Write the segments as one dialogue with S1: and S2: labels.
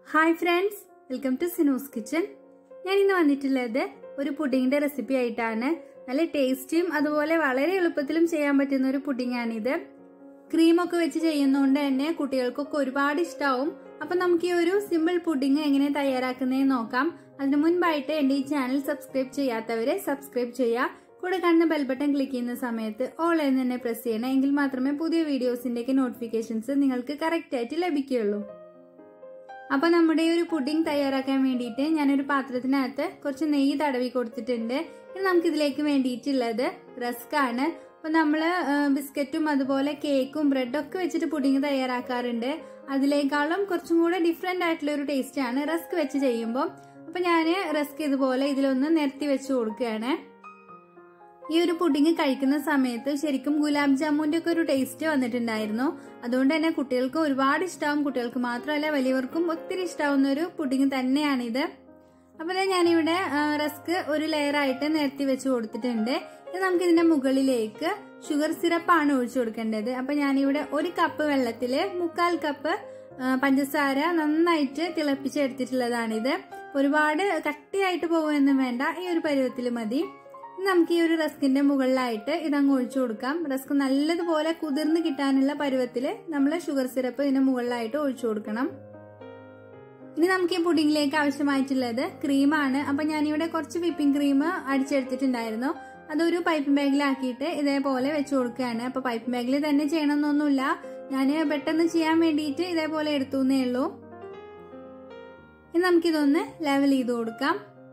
S1: hi friends welcome to Sino's kitchen ഞാൻ ഇന്ന് വന്നിട്ടുള്ളത് ഒരു പുഡിങ്ങിന്റെ റെസിപ്പി ആയിട്ടാണ് നല്ല ടേസ്റ്റിയും അതുപോലെ വളരെ എളുപ്പത്തിലും ചെയ്യാൻ പറ്റുന്ന ഒരു പുഡിങ്ങാണിത് ക്രീമൊക്കെ വെച്ച് ചെയ്യുന്നതുകൊണ്ട് തന്നെ കുട്ടികൾക്കൊക്കെ ഒരുപാട് ഇഷ്ടമാവും അപ്പൊ നമുക്ക് ഈ ഒരു സിമ്പിൾ പുഡിങ് എങ്ങനെ തയ്യാറാക്കുന്നതെന്ന് നോക്കാം അതിനു മുൻപായിട്ട് എന്റെ ഈ ചാനൽ സബ്സ്ക്രൈബ് ചെയ്യാത്തവരെ സബ്സ്ക്രൈബ് ചെയ്യുക കൂടെ കാണുന്ന ബെൽ ബട്ടൺ ക്ലിക്ക് ചെയ്യുന്ന സമയത്ത് ഓൾ എന്ന് തന്നെ പ്രസ് ചെയ്യണം എങ്കിൽ മാത്രമേ പുതിയ വീഡിയോസിന്റെയൊക്കെ നോട്ടിഫിക്കേഷൻസ് നിങ്ങൾക്ക് കറക്റ്റ് ആയിട്ട് ലഭിക്കുകയുള്ളൂ അപ്പൊ നമ്മുടെ ഈ ഒരു പുഡിംഗ് തയ്യാറാക്കാൻ വേണ്ടിയിട്ട് ഞാനൊരു പാത്രത്തിനകത്ത് കുറച്ച് നെയ്യ് തടവി കൊടുത്തിട്ടുണ്ട് ഇനി നമുക്ക് ഇതിലേക്ക് വേണ്ടിയിട്ടുള്ളത് റസ്ക് ആണ് അപ്പൊ നമ്മള് ബിസ്ക്കറ്റും അതുപോലെ കേക്കും ബ്രെഡും ഒക്കെ വെച്ചിട്ട് പുഡിംഗ് തയ്യാറാക്കാറുണ്ട് അതിലേക്കാളും കുറച്ചും കൂടെ ഡിഫറെന്റ് ആയിട്ടുള്ള ഒരു ടേസ്റ്റ് ആണ് റസ്ക് വെച്ച് ചെയ്യുമ്പോൾ അപ്പൊ ഞാൻ റസ്ക് ഇതുപോലെ ഇതിലൊന്ന് നിരത്തി വെച്ച് കൊടുക്കുകയാണ് ഈ ഒരു പുഡിങ് കഴിക്കുന്ന സമയത്ത് ശരിക്കും ഗുലാബ് ജാമുന്റെ ഒക്കെ ഒരു ടേസ്റ്റ് വന്നിട്ടുണ്ടായിരുന്നു അതുകൊണ്ട് തന്നെ കുട്ടികൾക്ക് ഒരുപാട് ഇഷ്ടമാവും കുട്ടികൾക്ക് മാത്രമല്ല വലിയവർക്കും ഒത്തിരി ഇഷ്ടാവുന്ന ഒരു പുഡിങ് തന്നെയാണിത് അപ്പോൾ ഞാനിവിടെ റസ്ക് ഒരു ലെയർ ആയിട്ട് നിരത്തി വെച്ച് കൊടുത്തിട്ടുണ്ട് ഇനി നമുക്ക് ഇതിന്റെ മുകളിലേക്ക് ഷുഗർ സിറപ്പാണ് ഒഴിച്ചു കൊടുക്കേണ്ടത് അപ്പൊ ഞാനിവിടെ ഒരു കപ്പ് വെള്ളത്തില് മുക്കാൽ കപ്പ് പഞ്ചസാര നന്നായിട്ട് തിളപ്പിച്ചെടുത്തിട്ടുള്ളതാണിത് ഒരുപാട് കട്ടിയായിട്ട് പോകുമെന്നും വേണ്ട ഈ ഒരു പരുവത്തിൽ മതി നമുക്ക് ഈ ഒരു റസ്കിന്റെ മുകളിലായിട്ട് ഇതങ്ങ് ഒഴിച്ചു കൊടുക്കാം റസ്ക് നല്ലതുപോലെ കുതിർന്ന് കിട്ടാനുള്ള പരുവത്തില് നമ്മൾ ഷുഗർ സിറപ്പ് ഇതിന്റെ മുകളിലായിട്ട് ഒഴിച്ചു കൊടുക്കണം ഇനി നമുക്ക് ഈ പുഡിങ്ങിലേക്ക് ആവശ്യമായിട്ടുള്ളത് ക്രീമാണ് അപ്പൊ ഞാനിവിടെ കുറച്ച് വിപ്പിംഗ് ക്രീം അടിച്ചെടുത്തിട്ടുണ്ടായിരുന്നു അതൊരു പൈപ്പ് ബാഗിലാക്കിയിട്ട് ഇതേപോലെ വെച്ചു കൊടുക്കുകയാണ് അപ്പൊ പൈപ്പ് ബാഗിൽ തന്നെ ചെയ്യണമെന്നൊന്നുമില്ല ഞാൻ പെട്ടെന്ന് ചെയ്യാൻ വേണ്ടിയിട്ട് ഇതേപോലെ എടുത്തുന്നേ ഉള്ളൂ ഇനി നമുക്കിതൊന്ന് ലെവൽ ചെയ്ത് കൊടുക്കാം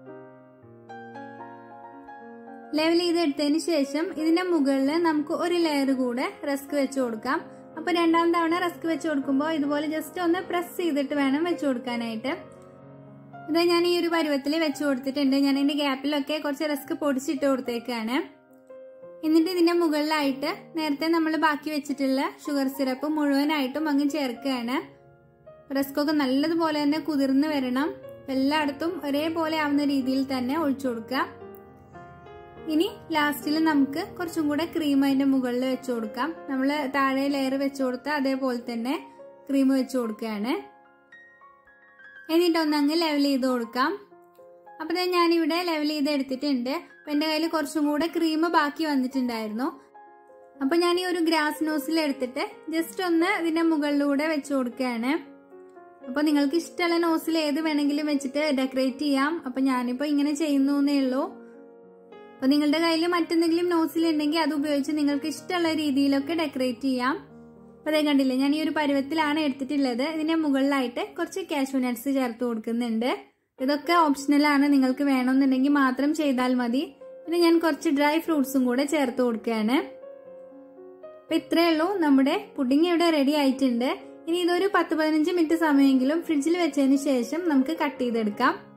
S1: ലെവൽ ചെയ്ത് എടുത്തതിന് ശേഷം ഇതിന്റെ മുകളിൽ നമുക്ക് ഒരു ലെയർ കൂടെ റസ്ക് വെച്ച് കൊടുക്കാം അപ്പൊ രണ്ടാം തവണ റസ്ക് വെച്ച് കൊടുക്കുമ്പോൾ ഇതുപോലെ ജസ്റ്റ് ഒന്ന് പ്രസ് ചെയ്തിട്ട് വേണം വെച്ച് കൊടുക്കാനായിട്ട് ഇത് ഞാൻ ഈ ഒരു പരുവത്തിൽ വെച്ച് കൊടുത്തിട്ടുണ്ട് ഞാൻ ഇതിന്റെ ഗ്യാപ്പിലൊക്കെ കുറച്ച് റസ്ക് പൊടിച്ചിട്ട് കൊടുത്തേക്കാണ് എന്നിട്ട് ഇതിന്റെ മുകളിലായിട്ട് നേരത്തെ നമ്മൾ ബാക്കി വെച്ചിട്ടുള്ള ഷുഗർ സിറപ്പ് മുഴുവനായിട്ടും അങ്ങ് ചേർക്കുകയാണ് റസ്കൊക്കെ നല്ലതുപോലെ തന്നെ കുതിർന്ന് വരണം എല്ലായിടത്തും ഒരേപോലെ ആവുന്ന രീതിയിൽ തന്നെ ഒഴിച്ചു കൊടുക്കുക ഇനി ലാസ്റ്റിൽ നമുക്ക് കുറച്ചും കൂടെ ക്രീം അതിന്റെ മുകളിൽ വെച്ചു കൊടുക്കാം നമ്മൾ താഴെ ലെയർ വെച്ചു കൊടുത്ത അതേപോലെ തന്നെ ക്രീം വെച്ചു കൊടുക്കുകയാണ് എന്നിട്ട് ഒന്നങ്ങ് ലെവൽ ചെയ്ത് കൊടുക്കാം അപ്പൊ ഞാനിവിടെ ലെവൽ ചെയ്ത് എടുത്തിട്ടുണ്ട് അപ്പൊ എന്റെ കയ്യിൽ കുറച്ചും കൂടെ ക്രീം ബാക്കി വന്നിട്ടുണ്ടായിരുന്നു അപ്പൊ ഞാൻ ഈ ഒരു ഗ്രാസ് നോസിൽ എടുത്തിട്ട് ജസ്റ്റ് ഒന്ന് ഇതിന്റെ മുകളിലൂടെ വെച്ചു കൊടുക്കുകയാണ് അപ്പൊ നിങ്ങൾക്ക് ഇഷ്ടമുള്ള നോസിൽ ഏത് വേണമെങ്കിലും വെച്ചിട്ട് ഡെക്കറേറ്റ് ചെയ്യാം അപ്പൊ ഞാനിപ്പോ ഇങ്ങനെ ചെയ്യുന്നേ ഉള്ളൂ അപ്പൊ നിങ്ങളുടെ കയ്യിൽ മറ്റെന്തെങ്കിലും നോസിൽ ഉണ്ടെങ്കിൽ അത് ഉപയോഗിച്ച് നിങ്ങൾക്ക് ഇഷ്ടമുള്ള രീതിയിലൊക്കെ ഡെക്കറേറ്റ് ചെയ്യാം അപ്പൊ അതേ കണ്ടില്ലേ ഞാൻ ഈ ഒരു പരുവത്തിലാണ് എടുത്തിട്ടുള്ളത് ഇതിന്റെ മുകളിലായിട്ട് കുറച്ച് കാഷ്യൂ നട്ട്സ് ചേർത്ത് കൊടുക്കുന്നുണ്ട് ഇതൊക്കെ ഓപ്ഷണലാണ് നിങ്ങൾക്ക് വേണമെന്നുണ്ടെങ്കിൽ മാത്രം ചെയ്താൽ മതി പിന്നെ ഞാൻ കുറച്ച് ഡ്രൈ ഫ്രൂട്ട്സും കൂടെ ചേർത്ത് കൊടുക്കുകയാണ് അപ്പൊ ഇത്രയേ ഉള്ളൂ നമ്മുടെ പുഡിംഗ് ഇവിടെ റെഡി ആയിട്ടുണ്ട് ഇനി ഇതൊരു പത്ത് പതിനഞ്ച് മിനിറ്റ് സമയമെങ്കിലും ഫ്രിഡ്ജിൽ വെച്ചതിന് ശേഷം നമുക്ക് കട്ട് ചെയ്തെടുക്കാം